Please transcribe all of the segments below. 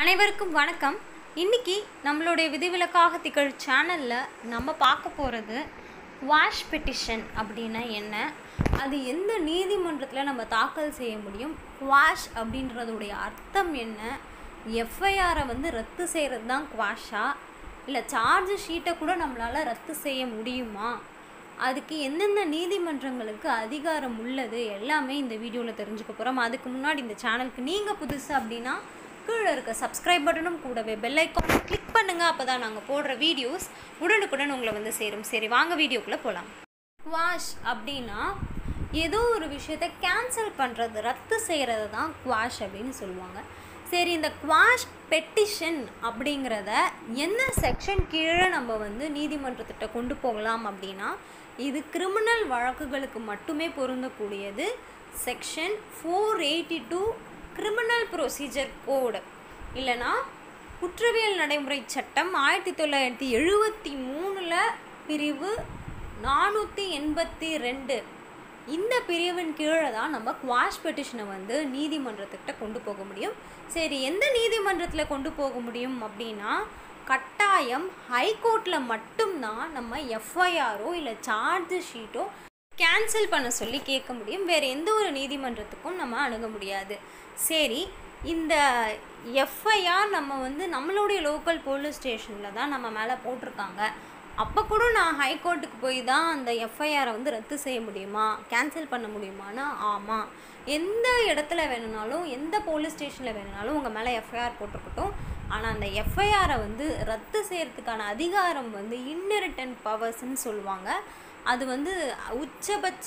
அனைவருக்கும் வணக்கம் இன்னைக்கு நம்மளுடைய விதிவிலக்காக திகழ் சேனலில் நம்ம பார்க்க போகிறது வாஷ் பெட்டிஷன் அப்படின்னா என்ன அது எந்த நீதிமன்றத்தில் நம்ம தாக்கல் செய்ய முடியும் குவாஷ் அப்படின்றதுடைய அர்த்தம் என்ன எஃப்ஐஆரை வந்து ரத்து செய்கிறது தான் குவாஷா இல்லை சார்ஜ் ஷீட்டை கூட நம்மளால் ரத்து செய்ய முடியுமா அதுக்கு எந்தெந்த நீதிமன்றங்களுக்கு அதிகாரம் உள்ளது எல்லாமே இந்த வீடியோவில் தெரிஞ்சுக்க போகிறோம் அதுக்கு முன்னாடி இந்த சேனலுக்கு நீங்கள் புதுசு அப்படின்னா கீழே இருக்க சப்ஸ்கிரைப் பட்டனும் கூடவே பெல் ஐக்கான் கிளிக் பண்ணுங்கள் அப்போ தான் நாங்கள் போடுற வீடியோஸ் உடனுக்குடன் உங்களை வந்து சேரும் சரி வாங்க வீடியோக்குள்ளே போகலாம் குவாஷ் அப்படின்னா ஏதோ ஒரு விஷயத்தை கேன்சல் பண்ணுறது ரத்து செய்கிறது தான் குவாஷ் அப்படின்னு சொல்லுவாங்க சரி இந்த குவாஷ் பெட்டிஷன் அப்படிங்கிறத என்ன செக்ஷன் கீழே நம்ம வந்து நீதிமன்றத்திட்ட கொண்டு போகலாம் அப்படின்னா இது கிரிமினல் வழக்குகளுக்கு மட்டுமே பொருந்தக்கூடியது section four eighty two criminal procedure code இல்லைனா குற்றவியல் நடைமுறை சட்டம் ஆயிரத்தி தொள்ளாயிரத்தி எழுபத்தி மூணில் பிரிவு நானூற்றி எண்பத்தி ரெண்டு இந்த பிரிவின் கீழே தான் நம்ம குவாஷ் பெட்டிஷனை வந்து நீதிமன்றத்துக்கிட்ட கொண்டு போக முடியும் சரி எந்த நீதிமன்றத்தில் கொண்டு போக முடியும் அப்படின்னா கட்டாயம் ஹைகோர்ட்டில் மட்டும்தான் நம்ம எஃப்ஐஆரோ இல்லை சார்ஜ் ஷீட்டோ கேன்சல் பண்ண சொல்லி கேட்க முடியும் வேறு எந்த ஒரு நீதிமன்றத்துக்கும் நம்ம அணுக முடியாது சரி இந்த எஃப்ஐஆர் நம்ம வந்து நம்மளுடைய லோக்கல் போலீஸ் ஸ்டேஷனில் தான் நம்ம மேலே போட்டிருக்காங்க அப்போ கூட நான் ஹைகோர்ட்டுக்கு போய் தான் அந்த எஃப்ஐஆரை வந்து ரத்து செய்ய முடியுமா கேன்சல் பண்ண முடியுமானா ஆமாம் எந்த இடத்துல வேணும்னாலும் எந்த போலீஸ் ஸ்டேஷனில் வேணும்னாலும் உங்கள் மேலே எஃப்ஐஆர் போட்டிருக்கட்டும் ஆனால் அந்த எஃப்ஐஆரை வந்து ரத்து செய்கிறதுக்கான அதிகாரம் வந்து இன்னரிட்டன் பவர்ஸ்ன்னு சொல்லுவாங்க அது வந்து உச்சபட்ச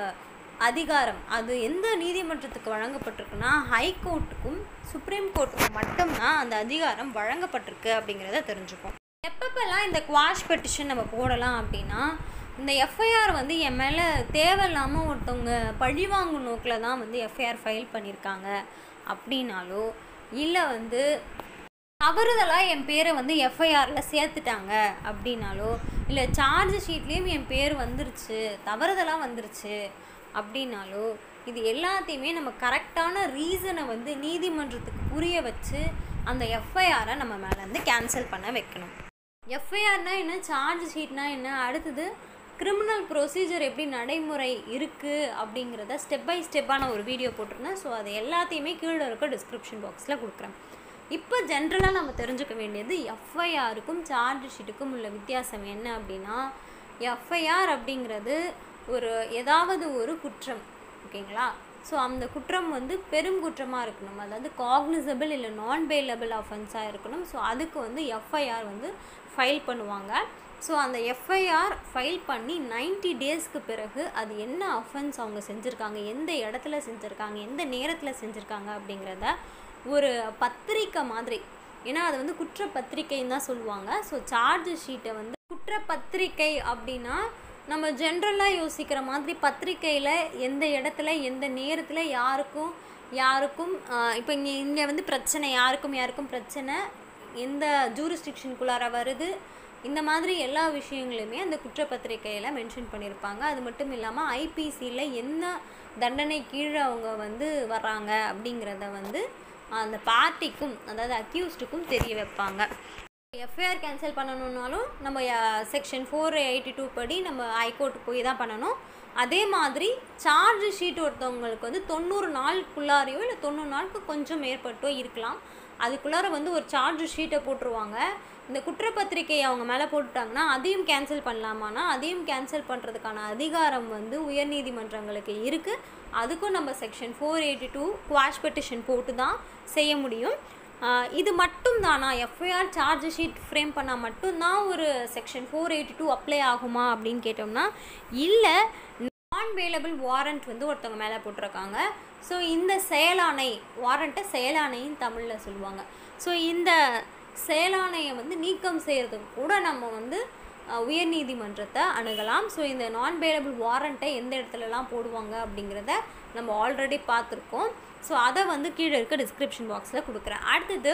அதிகாரம் அது எந்த நீதிமன்றத்துக்கு வழங்கப்பட்டிருக்குன்னா ஹைகோர்ட்டுக்கும் சுப்ரீம் கோர்ட்டுக்கும் மட்டும்தான் அந்த அதிகாரம் வழங்கப்பட்டிருக்கு அப்படிங்கிறத தெரிஞ்சுப்போம் எப்பப்பெல்லாம் இந்த குவாஷ் பெட்டிஷன் நம்ம போடலாம் அப்படின்னா இந்த எஃப்ஐஆர் வந்து என் மேலே தேவையில்லாமல் ஒருத்தவங்க பழிவாங்கும் நோக்கில் தான் வந்து எஃப்ஐஆர் ஃபைல் பண்ணியிருக்காங்க அப்படின்னாலோ இல்லை வந்து தவறுதலாக என் பேரை வந்து எஃப்ஐஆரில் சேர்த்துட்டாங்க அப்படின்னாலோ இல்லை சார்ஜ் ஷீட்லேயும் என் பேர் வந்துருச்சு தவறுதலாக வந்துருச்சு அப்படின்னாலோ இது எல்லாத்தையுமே நம்ம கரெக்டான ரீசனை வந்து நீதிமன்றத்துக்கு புரிய வச்சு அந்த எஃப்ஐஆரை நம்ம மேலே வந்து கேன்சல் பண்ண வைக்கணும் எஃப்ஐஆர்னா என்ன சார்ஜ் ஷீட்னா என்ன அடுத்தது கிரிமினல் ப்ரொசீஜர் எப்படி நடைமுறை இருக்குது அப்படிங்கிறத ஸ்டெப் பை ஸ்டெப்பான ஒரு வீடியோ போட்டிருந்தேன் ஸோ அது எல்லாத்தையுமே கீழே இருக்க டிஸ்கிரிப்ஷன் பாக்ஸில் கொடுக்குறேன் இப்போ ஜென்ரலாக நம்ம தெரிஞ்சுக்க வேண்டியது எஃப்ஐஆருக்கும் சார்ஜ் ஷீட்டுக்கும் உள்ள வித்தியாசம் என்ன அப்படின்னா எஃப்ஐஆர் அப்படிங்கிறது ஒரு ஏதாவது ஒரு குற்றம் ஓகேங்களா ஸோ அந்த குற்றம் வந்து பெரும் குற்றமாக இருக்கணும் அதாவது காக்னிசபிள் இல்லை நான் பெயிலபிள் அஃபென்ஸாக இருக்கணும் ஸோ அதுக்கு வந்து எஃப்ஐஆர் வந்து ஃபைல் பண்ணுவாங்க ஸோ அந்த எஃப்ஐஆர் ஃபைல் பண்ணி நைன்டி டேஸ்க்கு பிறகு அது என்ன அஃபென்ஸ் அவங்க செஞ்சுருக்காங்க எந்த இடத்துல செஞ்சுருக்காங்க எந்த நேரத்தில் செஞ்சுருக்காங்க அப்படிங்கிறத ஒரு பத்திரிக்கை மாதிரி ஏன்னா அது வந்து குற்றப்பத்திரிக்கைன்னு தான் சொல்லுவாங்க ஸோ சார்ஜ் ஷீட்டை வந்து குற்றப்பத்திரிக்கை அப்படின்னா நம்ம ஜென்ரலாக யோசிக்கிற மாதிரி பத்திரிக்கையில் எந்த இடத்துல எந்த நேரத்தில் யாருக்கும் யாருக்கும் இப்போ இங்கே இங்கே வந்து பிரச்சனை யாருக்கும் யாருக்கும் பிரச்சனை எந்த ஜூரிஸ்டிக்ஷனுக்குள்ளார வருது இந்த மாதிரி எல்லா விஷயங்களுமே அந்த குற்றப்பத்திரிக்கையில் மென்ஷன் பண்ணியிருப்பாங்க அது மட்டும் இல்லாமல் ஐபிசியில் என்ன தண்டனை கீழே அவங்க வந்து வர்றாங்க அப்படிங்கிறத வந்து அந்த பார்ட்டிக்கும் அதாவது அக்யூஸ்டுக்கும் தெரிய வைப்பாங்க எஃப்ஐஆர் கேன்சல் பண்ணணுன்னாலும் நம்ம செக்ஷன் ஃபோர் எயிட்டி டூ படி நம்ம ஹைகோர்ட்டுக்கு போய் தான் பண்ணணும் அதே மாதிரி சார்ஜ் ஷீட் ஒருத்தவங்களுக்கு வந்து தொண்ணூறு நாளுக்குள்ளாரையோ இல்லை தொண்ணூறு நாளுக்கு கொஞ்சம் மேற்பட்டோ இருக்கலாம் அதுக்குள்ளார வந்து ஒரு சார்ஜ் ஷீட்டை போட்டுருவாங்க இந்த குற்றப்பத்திரிக்கையை அவங்க மேலே போட்டுட்டாங்கன்னா அதையும் கேன்சல் பண்ணலாமான்னா அதையும் கேன்சல் பண்ணுறதுக்கான அதிகாரம் வந்து உயர்நீதிமன்றங்களுக்கு இருக்குது அதுக்கும் நம்ம section four eighty two quash petition போட்டு தான் செய்ய முடியும் இது மட்டும் தானா எஃப்ஐஆர் சார்ஜ் ஷீட் ஃப்ரேம் பண்ணால் மட்டும்தான் ஒரு section four eighty two apply ஆகுமா அப்படின்னு கேட்டோம்னா இல்லை நான் வேலபிள் வாரண்ட் வந்து ஒருத்தவங்க மேலே போட்டிருக்காங்க ஸோ இந்த செயலாணை வாரண்ட்டை செயலாணைன்னு தமிழில் சொல்லுவாங்க ஸோ இந்த செயலாணையை வந்து நீக்கம் செய்கிறதுக்கு கூட நம்ம வந்து உயர்நீதிமன்றத்தை அணுகலாம் ஸோ இந்த நான் பேலபிள் வாரண்ட்டை எந்த இடத்துலலாம் போடுவாங்க அப்படிங்கிறத நம்ம ஆல்ரெடி பார்த்துருக்கோம் ஸோ அதை வந்து கீழே இருக்க டிஸ்கிரிப்ஷன் பாக்ஸில் கொடுக்குறேன் அடுத்தது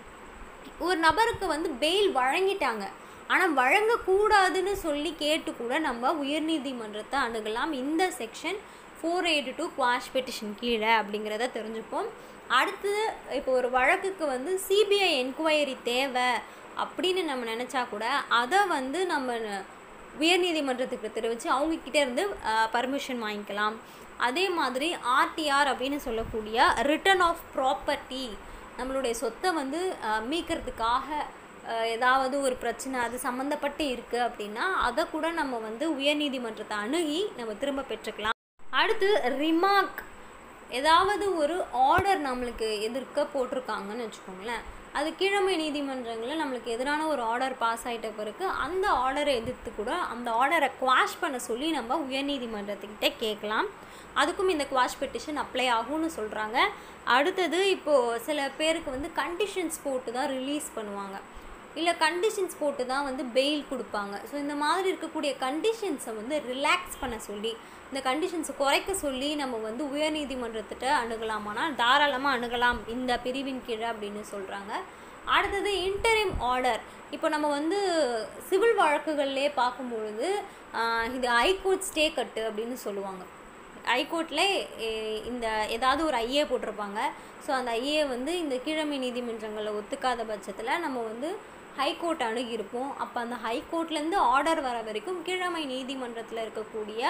ஒரு நபருக்கு வந்து பெயில் வழங்கிட்டாங்க ஆனால் வழங்கக்கூடாதுன்னு சொல்லி கேட்டு கூட நம்ம உயர்நீதிமன்றத்தை அணுகலாம் இந்த section four eighty two quash petition கீழே அப்படிங்கிறத தெரிஞ்சுப்போம் அடுத்து இப்போ ஒரு வழக்குக்கு வந்து சிபிஐ என்கொயரி தேவை அப்படின்னு நம்ம நினச்சா கூட அதை வந்து நம்ம உயர்நீதிமன்றத்துக்கு தெரிவித்து அவங்கக்கிட்ட இருந்து பர்மிஷன் வாங்கிக்கலாம் அதே மாதிரி ஆர்டிஆர் அப்படின்னு சொல்லக்கூடிய ரிட்டர்ன் ஆஃப் ப்ராப்பர்ட்டி நம்மளுடைய சொத்தை வந்து அஹ், மீட்கிறதுக்காக அஹ், ஏதாவது ஒரு பிரச்சனை அது சம்மந்தப்பட்டு இருக்குது அப்படின்னா அதை கூட நம்ம வந்து உயர்நீதிமன்றத்தை அணுகி நம்ம திரும்ப பெற்றுக்கலாம் அடுத்து ரிமார்க் ஏதாவது ஒரு ஆர்டர் நம்மளுக்கு எதிர்க்க போட்டிருக்காங்கன்னு வச்சுக்கோங்களேன் அது கீழமை நீதிமன்றங்களில் நம்மளுக்கு எதிரான ஒரு ஆர்டர் பாஸ் ஆகிட்ட பிறகு அந்த ஆர்டரை எதிர்த்து கூட அந்த ஆர்டரை குவாஷ் பண்ண சொல்லி நம்ம உயர்நீதிமன்றத்துக்கிட்ட கேட்கலாம் அதுக்கும் இந்த குவாஷ் பெட்டிஷன் அப்ளை ஆகும்னு சொல்கிறாங்க அடுத்தது இப்போது சில பேருக்கு வந்து கண்டிஷன்ஸ் போட்டு தான் ரிலீஸ் பண்ணுவாங்க இல்லை கண்டிஷன்ஸ் போட்டு தான் வந்து பெயில் கொடுப்பாங்க ஸோ இந்த மாதிரி இருக்கக்கூடிய கண்டிஷன்ஸை வந்து ரிலாக்ஸ் பண்ண சொல்லி இந்த கண்டிஷன்ஸை குறைக்க சொல்லி நம்ம வந்து உயர்நீதிமன்றத்திட்ட அணுகலாமானா தாராளமாக அணுகலாம் இந்த பிரிவின் கீழே அப்படின்னு சொல்கிறாங்க அடுத்தது இன்டரிம் ஆர்டர் இப்போ நம்ம வந்து சிவில் வழக்குகள்லே பார்க்கும்பொழுது ஆஹ், இது ஹைகோர்ட் ஸ்டே கட்டு அப்படின்னு சொல்லுவாங்க ஹைகோர்ட்டில் இந்த ஏதாவது ஒரு ஐஏ போட்டிருப்பாங்க ஸோ அந்த ஐஏ வந்து இந்த கீழமை நீதிமன்றங்களில் ஒத்துக்காத பட்சத்தில் நம்ம வந்து ஹைகோர்ட் அணுகியிருப்போம் அப்போ அந்த ஹைகோர்ட்லேருந்து ஆர்டர் வர வரைக்கும் கீழமை நீதிமன்றத்தில் இருக்கக்கூடிய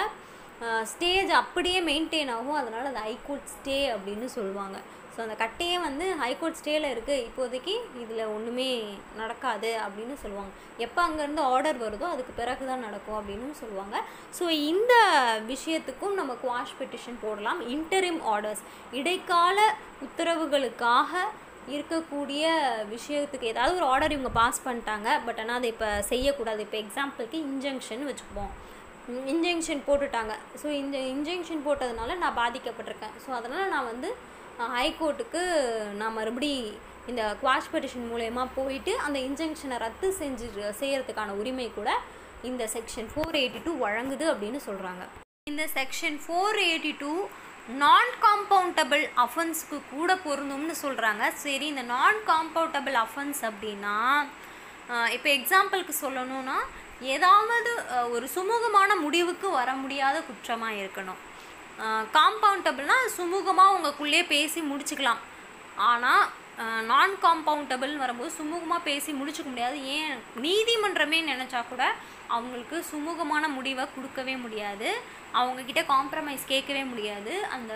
ஸ்டேஜ் அப்படியே மெயின்டைன் ஆகும் அதனால் அது ஹைகோர்ட் ஸ்டே அப்படின்னு சொல்லுவாங்க ஸோ அந்த கட்டையே வந்து ஹைகோர்ட் ஸ்டேயில் இருக்குது இப்போதைக்கு இதில் ஒன்றுமே நடக்காது அப்படின்னு சொல்லுவாங்க எப்போ அங்கேருந்து ஆர்டர் வருதோ அதுக்கு பிறகு தான் நடக்கும் அப்படின்னு சொல்லுவாங்க ஸோ இந்த விஷயத்துக்கும் நம்ம குவாஷ் பெட்டிஷன் போடலாம் இன்டரிம் ஆர்டர்ஸ் இடைக்கால உத்தரவுகளுக்காக இருக்கக்கூடிய விஷயத்துக்கு ஏதாவது ஒரு ஆர்டர் இவங்க பாஸ் பண்ணிட்டாங்க பட் ஆனால் அதை இப்போ செய்யக்கூடாது இப்போ எக்ஸாம்பிளுக்கு இன்ஜெக்ஷன் வச்சுக்குவோம் இன்ஜெக்ஷன் போட்டுட்டாங்க ஸோ இந்த இன்ஜெக்ஷன் போட்டதுனால நான் பாதிக்கப்பட்டிருக்கேன் ஸோ அதனால் நான் வந்து ஹைகோர்ட்டுக்கு நான் மறுபடி இந்த குவாஷ் பெட்டிஷன் மூலயமா போயிட்டு அந்த இன்ஜெக்ஷனை ரத்து செஞ்சு செய்யறதுக்கான உரிமை கூட இந்த செக்ஷன் ஃபோர் எயிட்டி டூ வழங்குது அப்படின்னு சொல்கிறாங்க இந்த section four eighty two non compoundable அஃபென்ஸ்க்கு கூட பொருந்தும்னு சொல்கிறாங்க சரி இந்த நான் காம்பவுண்டபிள் அஃபென்ஸ் அப்படின்னா இப்போ எக்ஸாம்பிளுக்கு சொல்லணும்னா ஏதாவது அஹ், ஒரு சுமூகமான முடிவுக்கு வர முடியாத குற்றமாக இருக்கணும் காம்பவுண்டபிள்னால் சுமூகமாக உங்களுக்குள்ளே பேசி முடிச்சுக்கலாம் ஆனால் நான் காம்பவுண்டபிள் வரும்போது சுமூகமாக பேசி முடிச்சுக்க முடியாது ஏன் நீதிமன்றமே நினச்சா கூட அவங்களுக்கு சுமூகமான முடிவை கொடுக்கவே முடியாது அவங்கக்கிட்ட காம்ப்ரமைஸ் கேட்கவே முடியாது அந்த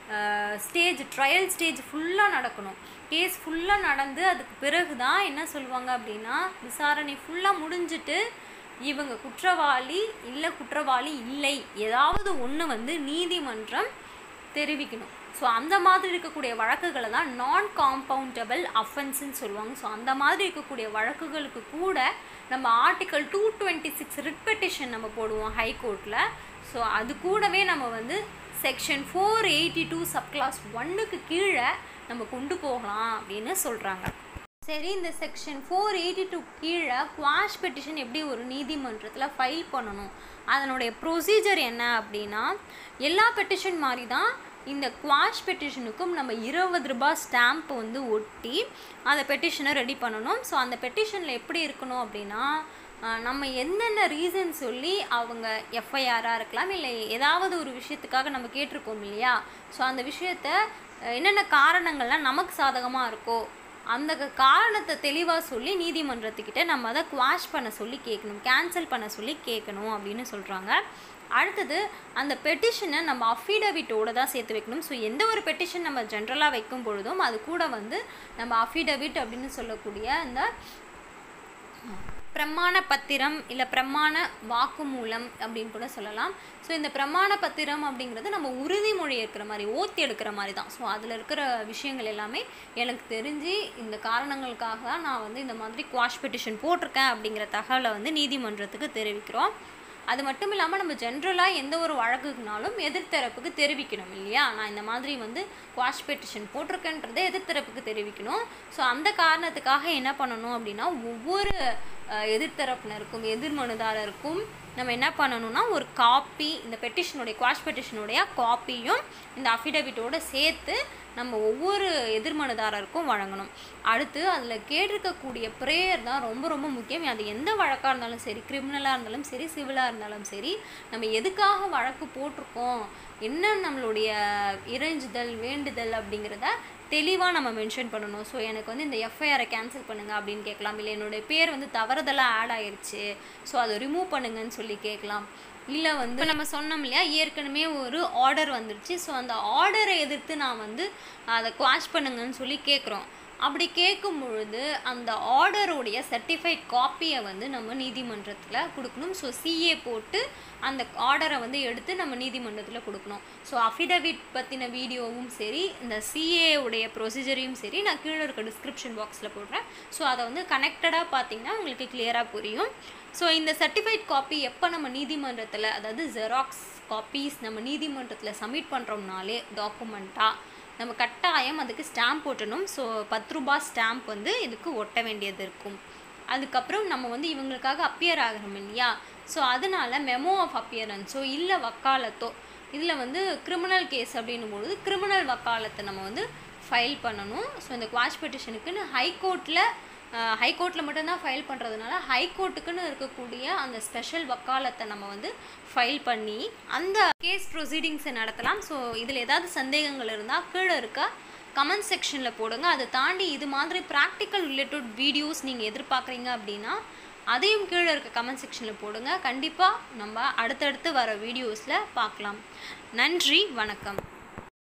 ஸ்டேஜ் ட்ரையல் ஸ்டேஜ் ஃபுல்லாக நடக்கணும் கேஸ் ஃபுல்லாக நடந்து அதுக்கு பிறகு தான் என்ன சொல்லுவாங்க அப்படின்னா விசாரணை ஃபுல்லாக முடிஞ்சிட்டு இவங்க குற்றவாளி இல்லை குற்றவாளி இல்லை ஏதாவது ஒன்று வந்து நீதிமன்றம் தெரிவிக்கணும் ஸோ அந்த மாதிரி இருக்கக்கூடிய வழக்குகளை தான் நான் காம்பவுண்டபிள் அஃபென்ஸ்ன்னு சொல்லுவாங்க ஸோ அந்த மாதிரி இருக்கக்கூடிய வழக்குகளுக்கு கூட நம்ம article two twenty six writ petition நம்ம போடுவோம் ஹைகோர்ட்டில் ஸோ அது கூடவே நம்ம வந்து section four eighty two subclause ஒன்றுக்கு கீழே நம்ம கொண்டு போகலாம் அப்படின்னு சொல்கிறாங்க சரி இந்த செக்ஷன் ஃபோர் எயிட்டி டூ கீழே குவாஷ் பெட்டிஷன் எப்படி ஒரு நீதிமன்றத்தில் ஃபைல் பண்ணணும் அதனுடைய ப்ரொசீஜர் என்ன அப்படின்னா எல்லா பெட்டிஷன் மாதிரி தான் இந்த குவாஷ் பெட்டிஷனுக்கும் நம்ம இருபது ரூபாய் ஸ்டாம்ப் வந்து ஒட்டி அந்த பெட்டிஷனை ரெடி பண்ணணும் ஸோ அந்த பெட்டிஷனில் எப்படி இருக்கணும் அப்படின்னா ஆஹ் நம்ம என்னென்ன ரீசன் சொல்லி அவங்க எஃப்ஐஆராக இருக்கலாம் இல்லை ஏதாவது ஒரு விஷயத்துக்காக நம்ம கேட்டிருக்கோம் இல்லையா ஸோ அந்த விஷயத்த அஹ் என்னென்ன காரணங்கள்லாம் நமக்கு சாதகமாக இருக்கோ அந்த க- காரணத்தை தெளிவாக சொல்லி நீதிமன்றத்துக்கிட்ட நம்ம அதை குவாஷ் பண்ண சொல்லி கேட்கணும் கேன்சல் பண்ண சொல்லி கேட்கணும் அப்படின்னு சொல்கிறாங்க அடுத்தது அந்த பெட்டிஷனை நம்ம அஃபிடவிட்டோட தான் சேர்த்து வைக்கணும் ஸோ எந்த ஒரு பெட்டிஷன் நம்ம ஜென்ரலாக வைக்கும் பொழுதும் அது கூட வந்து நம்ம அஃபிடவிட் அப்படின்னு சொல்லக்கூடிய இந்த பிரமாண பத்திரம் இல்லை பிரமாண வாக்குமூலம் அப்படின்னு கூட சொல்லலாம் ஸோ இந்த பிரமாண பத்திரம் அப்படிங்கிறது நம்ம உறுதிமொழி இருக்கிற மாதிரி ஓத்தி எடுக்கிற மாதிரி தான் ஸோ அதில் இருக்கிற விஷயங்கள் எல்லாமே எனக்கு தெரிஞ்சு இந்த காரணங்களுக்காக தான் நான் வந்து இந்த மாதிரி குவாஷ் பெட்டிஷன் போட்டிருக்கேன் அப்படிங்கிற தகவலை வந்து நீதிமன்றத்துக்கு தெரிவிக்கிறோம் அது மட்டும் இல்லாமல் நம்ம ஜென்ரலாக எந்த ஒரு வழக்குக்குனாலும் எதிர்த்தரப்புக்கு தெரிவிக்கணும் இல்லையா நான் இந்த மாதிரி வந்து குவாஷ் பெட்டிஷன் போட்டிருக்கேன்றதை எதிர்த்தரப்புக்கு தெரிவிக்கணும் ஸோ அந்த காரணத்துக்காக என்ன பண்ணணும் அப்படின்னா ஒவ்வொரு அஹ், எதிர்த்தரப்பினருக்கும் எதிர்மனுதாரருக்கும் நம்ம என்ன பண்ணணும்னா ஒரு காப்பி இந்த பெட்டிஷனுடைய குவாஷ் பெட்டிஷனுடைய காப்பியும் இந்த அஃபிடவிட்டோட சேர்த்து நம்ம ஒவ்வொரு எதிர்மனுதாரருக்கும் வழங்கணும் அடுத்து அதில் கேட்டிருக்கக்கூடிய ப்ரேயர் தான் ரொம்ப ரொம்ப முக்கியம் அது எந்த வழக்காக இருந்தாலும் சரி கிரிமினலாக இருந்தாலும் சரி சிவிலாக இருந்தாலும் சரி நம்ம எதுக்காக வழக்கு போட்டிருக்கோம் என்ன நம்மளுடைய இறைஞ்சுதல் வேண்டுதல் அப்படிங்கிறத தெளிவாக நம்ம மென்ஷன் பண்ணணும் ஸோ எனக்கு வந்து இந்த எஃப்ஐஆரை கேன்சல் பண்ணுங்க அப்படின்னு கேட்கலாம் இல்லை என்னுடைய பேர் வந்து தவறுதலாக ஆட் ஆயிருச்சு ஸோ அதை ரிமூவ் பண்ணுங்கன்னு சொல்லி கேட்கலாம் இல்லை வந்து நம்ம சொன்னோம் இல்லையா ஏற்கனவே ஒரு ஆர்டர் வந்துருச்சு ஸோ அந்த ஆர்டரை எதிர்த்து நான் வந்து அதை குவாஷ் பண்ணுங்கன்னு சொல்லி கேட்குறோம் அப்படி கேட்கும் பொழுது அந்த ஆர்டருடைய சர்டிஃபைட் காப்பியை வந்து நம்ம நீதிமன்றத்தில் கொடுக்கணும் ஸோ சிஏ போட்டு அந்த ஆர்டரை வந்து எடுத்து நம்ம நீதிமன்றத்தில் கொடுக்கணும் ஸோ அஃபிடவிட் பற்றின வீடியோவும் சரி இந்த சிஏ உடைய ப்ரொசீஜரையும் சரி நான் கீழே இருக்க டிஸ்கிரிப்ஷன் பாக்ஸில் போடுறேன் ஸோ அதை வந்து கனெக்டடாக பார்த்தீங்கன்னா உங்களுக்கு கிளியராக புரியும் ஸோ இந்த சர்டிஃபைட் காப்பி எப்போ நம்ம நீதிமன்றத்தில் அதாவது ஜெராக்ஸ் காப்பீஸ் நம்ம நீதிமன்றத்தில் சப்மிட் பண்ணுறோம்னாலே டாக்குமெண்ட்டாக நம்ம கட்டாயம் அதுக்கு ஸ்டாம்ப் ஒட்டணும் ஸோ பத்து ரூபாய் ஸ்டாம்ப் வந்து இதுக்கு ஒட்ட வேண்டியது இருக்கும் அதுக்கப்புறம் நம்ம வந்து இவங்களுக்காக அப்பியர் ஆகிறோம் இல்லையா ஸோ அதனால மெமோ ஆஃப் அப்பியரன்ஸோ இல்லை வக்காலத்தோ இதில் வந்து கிரிமினல் கேஸ் அப்படின்னும் பொழுது கிரிமினல் வக்காலத்தை நம்ம வந்து ஃபைல் பண்ணணும் ஸோ இந்த குவாஷ் பெட்டிஷனுக்குன்னு ஹைகோர்ட்டில் ஹைகோர்ட்டில் மட்டும்தான் ஃபைல் பண்ணுறதுனால ஹைகோர்ட்டுக்குன்னு இருக்கக்கூடிய அந்த ஸ்பெஷல் வக்காலத்தை நம்ம வந்து ஃபைல் பண்ணி அந்த கேஸ் ப்ரொசீடிங்ஸை நடத்தலாம் ஸோ இதில் ஏதாவது சந்தேகங்கள் இருந்தால் கீழே இருக்க கமெண்ட் செக்ஷனில் போடுங்க அதை தாண்டி இது மாதிரி ப்ராக்டிக்கல் ரிலேட்டட் வீடியோஸ் நீங்கள் எதிர்பார்க்குறீங்க அப்படின்னா அதையும் கீழே இருக்க கமெண்ட் செக்ஷனில் போடுங்க கண்டிப்பாக நம்ம அடுத்தடுத்து வர வீடியோஸில் பார்க்கலாம் நன்றி வணக்கம்